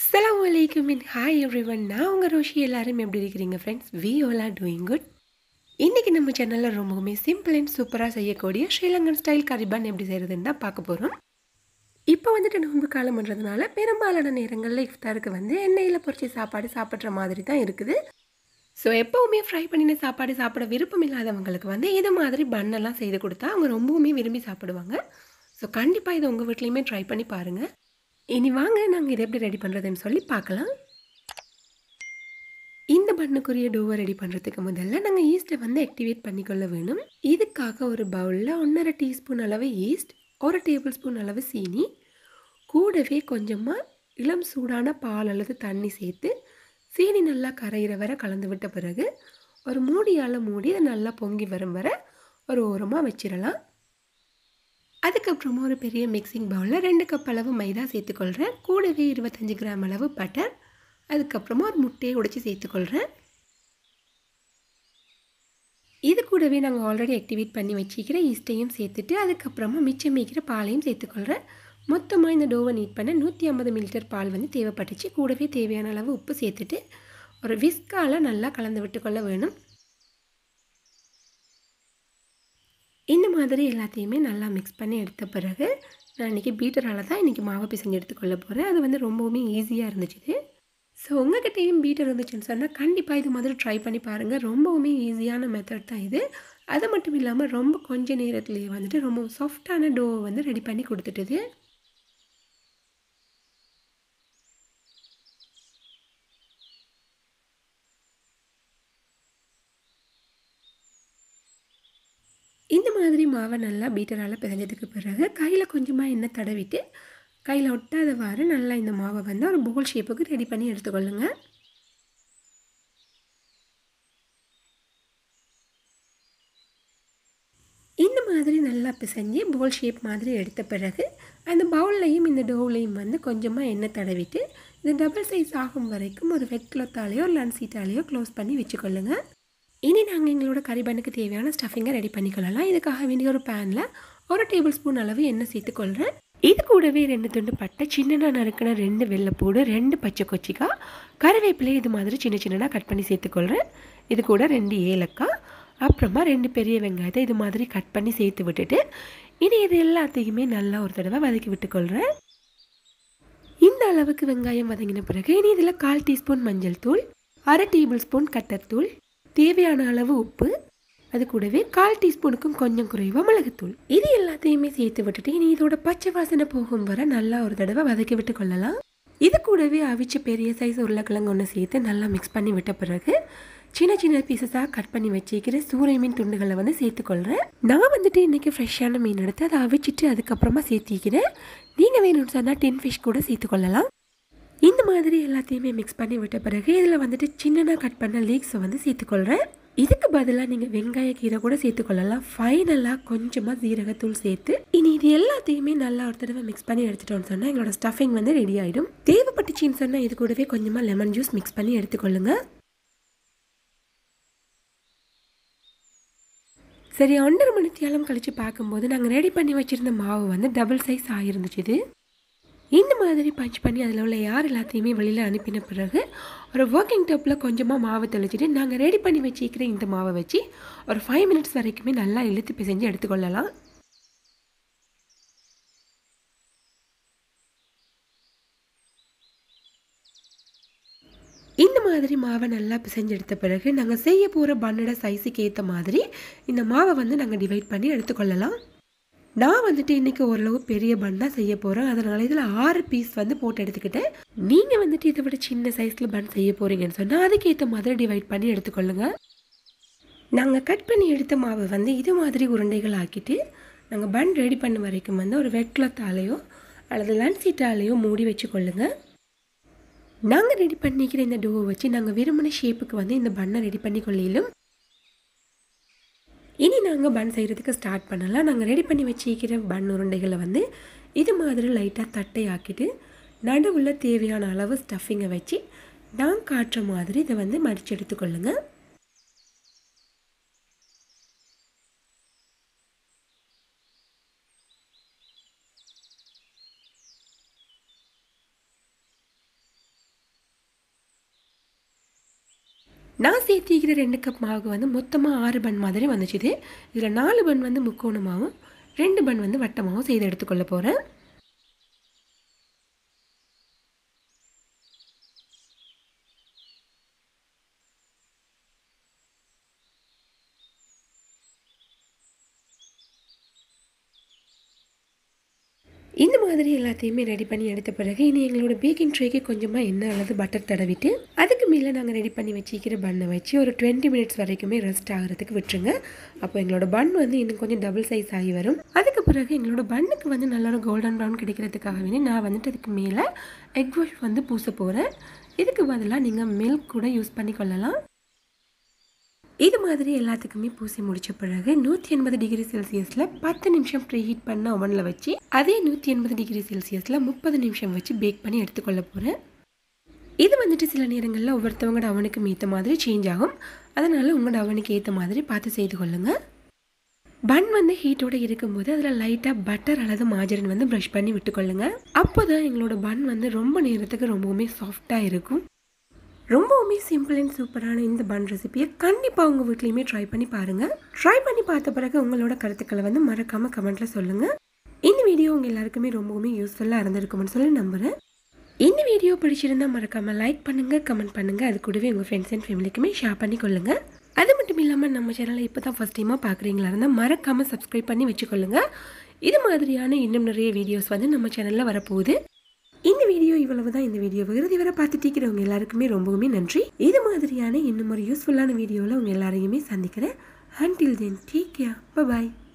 அஸ்ஸலாமு அலைக்கும் இன் hi every one நான் உங்கள் ரோஷி எல்லாரும் எப்படி இருக்கிறீங்க friends we all are doing good இன்றைக்கி நம்ம சேனலில் ரொம்பவுமே சிம்பிள் அண்ட் சூப்பராக செய்யக்கூடிய ஸ்ரீலங்கன் ஸ்டைல் கரிபான் எப்படி செய்கிறதுன்னு தான் பார்க்க போகிறோம் இப்போ வந்துட்டு நோன்பு காலம்ன்றதுனால பெரும்பாலான நேரங்களில் இஃப்தாருக்கு வந்து எண்ணெயில் பொரிச்ச சாப்பாடு சாப்பிட்ற மாதிரி தான் இருக்குது ஸோ எப்போவுமே ஃப்ரை பண்ணின சாப்பாடு சாப்பிட விருப்பம் இல்லாதவங்களுக்கு வந்து இது மாதிரி பன்னெல்லாம் செய்து கொடுத்தா அவங்க ரொம்பவுமே விரும்பி சாப்பிடுவாங்க ஸோ கண்டிப்பாக இதை உங்கள் வீட்லேயுமே ட்ரை பண்ணி பாருங்கள் இனி வாங்க நாங்கள் இதை எப்படி ரெடி பண்ணுறதுன்னு சொல்லி பார்க்கலாம் இந்த பண்ணுக்குரிய டோவை ரெடி பண்ணுறதுக்கு முதல்ல நாங்கள் ஈஸ்ட்டை வந்து ஆக்டிவேட் பண்ணிக்கொள்ள வேணும் இதுக்காக ஒரு பவுலில் ஒன்றரை டீஸ்பூன் அளவு ஈஸ்ட் ஒரு டேபிள் ஸ்பூன் அளவு சீனி கூடவே கொஞ்சமாக இளம் சூடான பால் அல்லது தண்ணி சேர்த்து சீனி நல்லா கரையிற வரை கலந்து விட்ட பிறகு ஒரு மூடியால் மூடி அதை நல்லா பொங்கி வரும் வரை ஒரு ஓரமாக வச்சிடலாம் அதுக்கப்புறமா ஒரு பெரிய மிக்சிங் பவுலில் ரெண்டு கப் அளவு மைதா சேர்த்துக்கொள்கிறேன் கூடவே இருபத்தஞ்சி கிராம் அளவு பட்டர் அதுக்கப்புறமா ஒரு முட்டையை உடைச்சி சேர்த்துக்கொள்கிறேன் இது கூடவே நாங்கள் ஆல்ரெடி ஆக்டிவேட் பண்ணி வச்சுக்கிற ஈஸ்ட்டையும் சேர்த்துட்டு அதுக்கப்புறமா மிச்சம் மீக்கிற பாலையும் சேர்த்துக்கொள்கிறேன் மொத்தமாக இந்த டோவை நீட் பண்ண நூற்றி ஐம்பது மில்லிட்டர் பால் வந்து தேவைப்பட்டுச்சு கூடவே தேவையான அளவு உப்பு சேர்த்துட்டு ஒரு விஸ்கால் நல்லா கலந்து விட்டுக்கொள்ள வேணும் இந்த மாதிரி எல்லாத்தையுமே நல்லா மிக்ஸ் பண்ணி எடுத்த பிறகு நான் இன்றைக்கி பீட்டரால் தான் இன்றைக்கி மாவை பிசைஞ்சு எடுத்துக்கொள்ள போகிறேன் அது வந்து ரொம்பவுமே ஈஸியாக இருந்துச்சு ஸோ உங்கள்கிட்டயும் பீட்டர் இருந்துச்சுன்னு சொன்னால் கண்டிப்பாக இது மாதிரி ட்ரை பண்ணி பாருங்கள் ரொம்பவுமே ஈஸியான மெத்தட் தான் இது அது மட்டும் இல்லாமல் ரொம்ப கொஞ்ச நேரத்துலேயே வந்துட்டு ரொம்ப சாஃப்டான டோவை வந்து ரெடி பண்ணி கொடுத்துட்டுது இந்த மாதிரி மாவை நல்லா பீட்டரால் பிசைஞ்சதுக்கு பிறகு கையில் கொஞ்சமாக எண்ணெய் தடவிட்டு கையில் ஒட்டாதவாறு நல்லா இந்த மாவை வந்து ஒரு போல் ஷேப்புக்கு ரெடி பண்ணி எடுத்துக்கொள்ளுங்க இந்த மாதிரி நல்லா பிசைஞ்சு போல் ஷேப் மாதிரி எடுத்த பிறகு அந்த பவுல்லையும் இந்த டோவ்லையும் வந்து கொஞ்சமாக எண்ணெய் தடவிட்டு இந்த டபுள் சைஸ் ஆகும் வரைக்கும் ஒரு வெட் கிளாத்தாலேயோ லன் சீட்டாலேயோ க்ளோஸ் பண்ணி வச்சுக்கொள்ளுங்க இனி நாங்கள் எங்களோட கறிபனுக்கு தேவையான ஸ்டஃபிங்கை ரெடி பண்ணிக்கொள்ளலாம் இதுக்காக வேண்டிய ஒரு பேனில் ஒரு டேபிள் ஸ்பூன் அளவு எண்ணெய் சேர்த்துக்கொள்கிறேன் இது கூடவே ரெண்டு துண்டு பட்டை சின்னதாக நறுக்கின ரெண்டு வெள்ளைப்பூடு ரெண்டு பச்சை கொச்சிக்காய் கருவேப்பிலை இது மாதிரி சின்ன சின்னதாக கட் பண்ணி சேர்த்துக்கொள்கிறேன் இது கூட ரெண்டு ஏலக்காய் அப்புறமா ரெண்டு பெரிய வெங்காயத்தை இது மாதிரி கட் பண்ணி சேர்த்து விட்டுட்டு இனி இது எல்லாத்தையுமே நல்லா ஒரு தடவை வதக்கி விட்டுக்கொள்கிறேன் இந்த அளவுக்கு வெங்காயம் வதங்கின பிறகு இனி இதில் கால் டீஸ்பூன் மஞ்சள் தூள் அரை டேபிள் ஸ்பூன் கட்டர்தூள் தேவையான அளவு உப்பு அது கூடவே கால் டீஸ்பூனுக்கும் கொஞ்சம் குறைவாக மிளகுத்தூள் இது எல்லாத்தையுமே சேர்த்து விட்டுட்டு இனி இதோட பச்சை வாசனை போகும் வரை நல்லா ஒரு தடவை வதக்கி விட்டு கொள்ளலாம் இது கூடவே அவிச்ச பெரிய சைஸ் உருளைக்கிழங்கு ஒன்று சேர்த்து நல்லா மிக்ஸ் பண்ணி விட்ட பிறகு சின்ன சின்ன பீசஸாக கட் பண்ணி வச்சிக்கிற சூறை மீன் துண்டுகளை வந்து சேர்த்துக்கொள்கிறேன் நான் வந்துட்டு இன்றைக்கி ஃப்ரெஷ்ஷான மீன் எடுத்து அதை அவிச்சிட்டு அதுக்கப்புறமா சேர்த்திக்கிறேன் நீங்கள் வேணும்னு சொன்னால் டின் ஃபிஷ் கூட சேர்த்துக்கொள்ளலாம் இந்த மாதிரி எல்லாத்தையுமே மிக்ஸ் பண்ணி விட்ட பிறகு இதில் வந்துட்டு சின்னதாக கட் பண்ண லீக்ஸை வந்து சேர்த்துக்கொள்கிறேன் இதுக்கு பதிலாக நீங்கள் வெங்காய கீரை கூட சேர்த்துக்கொள்ளலாம் ஃபைனலாக கொஞ்சமாக ஜீரகத்தூள் சேர்த்து இனி இது எல்லாத்தையுமே நல்லா ஒரு தடவை மிக்ஸ் பண்ணி எடுத்துட்டோம்னு சொன்னால் எங்களோட ஸ்டஃபிங் வந்து ரெடி ஆகிடும் தேவைப்பட்டுச்சின்னு சொன்னால் இது கூடவே கொஞ்சமாக லெமன் ஜூஸ் மிக்ஸ் பண்ணி எடுத்துக்கொள்ளுங்க சரி ஒன்றரை மணி தியாலம் கழித்து பார்க்கும்போது நாங்கள் ரெடி பண்ணி வச்சுருந்த மாவு வந்து டபுள் சைஸ் ஆகிருந்துச்சு இது இந்த மாதிரி பஞ்ச் பண்ணி அதில் உள்ள யார் எல்லாத்தையுமே வெளியில் அனுப்பின பிறகு ஒரு ஒர்க்கிங் டப்பில் கொஞ்சமாக மாவு தெளிச்சிட்டு நாங்கள் ரெடி பண்ணி வச்சுக்கிற இந்த மாவை வச்சு ஒரு ஃபைவ் மினிட்ஸ் வரைக்குமே நல்லா இழுத்து பிசைஞ்சு எடுத்துக்கொள்ளலாம் இந்த மாதிரி மாவை நல்லா பிசைஞ்சு எடுத்த பிறகு நாங்கள் செய்ய போகிற பண்ணோட சைஸுக்கு ஏற்ற மாதிரி இந்த மாவை வந்து நாங்கள் டிவைட் பண்ணி எடுத்துக்கொள்ளலாம் நான் வந்துட்டு இன்றைக்கி ஓரளவு பெரிய பன் தான் செய்ய போகிறேன் அதனால் இதில் ஆறு பீஸ் வந்து போட்டு எடுத்துக்கிட்டேன் நீங்கள் வந்துட்டு இதை விட சின்ன சைஸில் பன் செய்ய போகிறீங்கன்னு சொன்னால் அதுக்கேற்ற மாதிரி டிவைட் பண்ணி எடுத்துக்கொள்ளுங்க நாங்கள் கட் பண்ணி எடுத்த மாவை வந்து இது மாதிரி உருண்டைகள் ஆக்கிட்டு நாங்கள் பன் ரெடி பண்ண வரைக்கும் வந்து ஒரு வெட் கிளாத்தாலேயோ அல்லது லன்சீட்டாலேயோ மூடி வச்சுக்கொள்ளுங்க நாங்கள் ரெடி பண்ணிக்கிற இந்த டோவை வச்சு நாங்கள் விரும்பின ஷேப்புக்கு வந்து இந்த பண்ணை ரெடி பண்ணி கொள்ளையிலும் இனி நாங்கள் பன் செய்கிறதுக்கு ஸ்டார்ட் பண்ணலாம் நாங்கள் ரெடி பண்ணி வச்சிருக்கிற பன் உருண்டைகளை வந்து இது மாதிரி லைட்டாக தட்டை ஆக்கிட்டு நடுவில் தேவையான அளவு ஸ்டஃபிங்கை வச்சு நான் காட்டுற மாதிரி இதை வந்து மடித்து எடுத்துக்கொள்ளுங்க நான் சேர்த்திக்கிற ரெண்டு கப் மாவுக்கு வந்து மொத்தமாக ஆறு பன் மாதிரி வந்துச்சுது இதில் நாலு பன் வந்து முக்கோணமாகவும் ரெண்டு பன் வந்து வட்டமாகவும் செய்து எடுத்துக்கொள்ள போகிறேன் இந்த மாதிரி எல்லாத்தையுமே ரெடி பண்ணி எடுத்த பிறகு இனி எங்களோட பேக்கிங் ட்ரேக்கு கொஞ்சமாக எண்ணெய் அல்லது பட்டர் தடவிட்டு அதுக்கு மேலே நாங்கள் ரெடி பண்ணி வச்சிக்கிற பண்ணை வச்சு ஒரு டுவெண்ட்டி மினிட்ஸ் வரைக்குமே ரெஸ்ட் ஆகிறதுக்கு விட்டுருங்க அப்போ எங்களோட பன் வந்து இன்னும் கொஞ்சம் டபுள் சைஸ் ஆகி வரும் அதுக்கு பிறகு எங்களோட பண்ணுக்கு வந்து நல்ல ஒரு கோல்டன் ப்ரௌன் கிடைக்கிறதுக்காக வேண்டி நான் வந்துட்டு அதுக்கு மேலே எக் வாஷ் வந்து பூச போகிறேன் இதுக்கு பதிலாக நீங்கள் மில்க் கூட யூஸ் பண்ணி கொள்ளலாம் இது மாதிரி எல்லாத்துக்குமே பூசி முடிச்ச பிறகு நூற்றி எண்பது டிகிரி செல்சியஸில் பத்து நிமிஷம் ப்ரீ ஹீட் பண்ண ஓவனில் வச்சு அதே நூற்றி எண்பது டிகிரி செல்சியஸில் முப்பது நிமிஷம் வச்சு பேக் பண்ணி எடுத்துக்கொள்ள போகிறேன் இது வந்துட்டு சில நேரங்களில் ஒவ்வொருத்தவங்களோட அவனுக்கு ஏற்ற மாதிரி சேஞ்ச் ஆகும் அதனால் உங்களோட அவனுக்கு ஏற்ற மாதிரி பார்த்து செய்து கொள்ளுங்கள் பன் வந்து ஹீட்டோட இருக்கும்போது அதில் லைட்டாக பட்டர் அல்லது மாஜரின் வந்து ப்ரஷ் பண்ணி விட்டுக்கொள்ளுங்க அப்போ தான் எங்களோட பன் வந்து ரொம்ப நேரத்துக்கு ரொம்பவுமே சாஃப்டாக இருக்கும் ரொம்பவுமே சிம்பிள் அண்ட் சூப்பரான இந்த பன் ரெசிபியை கண்டிப்பாக உங்கள் வீட்லேயுமே ட்ரை பண்ணி பாருங்கள் ட்ரை பண்ணி பார்த்த பிறகு உங்களோட கருத்துக்களை வந்து மறக்காமல் கமெண்ட்டில் சொல்லுங்கள் இந்த வீடியோ உங்கள் எல்லாருக்குமே ரொம்பவுமே யூஸ்ஃபுல்லாக இருந்திருக்கும்னு சொல்லி நம்புகிறேன் இந்த வீடியோ பிடிச்சிருந்தா மறக்காமல் லைக் பண்ணுங்கள் கமெண்ட் பண்ணுங்கள் அது கூடவே உங்கள் ஃப்ரெண்ட்ஸ் அண்ட் ஃபேமிலிக்குமே ஷேர் பண்ணி கொள்ளுங்கள் அது மட்டும் இல்லாமல் நம்ம சேனலை இப்போ தான் ஃபஸ்ட் டைமாக பார்க்குறீங்களா இருந்தால் மறக்காமல் சப்ஸ்கிரைப் பண்ணி வச்சுக்கொள்ளுங்க இது மாதிரியான இன்னும் நிறைய வீடியோஸ் வந்து நம்ம சேனலில் வரப்போகுது இந்த வீடியோ இவ்வளவு தான் இந்த வீடியோ இறுதி வரை பார்த்துட்டு இருக்கிறவங்க எல்லாருக்குமே ரொம்பவுமே நன்றி இது மாதிரியான இன்னும் ஒரு யூஸ்ஃபுல்லான வீடியோவில் உங்கள் எல்லாரையுமே சந்திக்கிறேன் அன்டில் தென் டேக் கேர் பாய்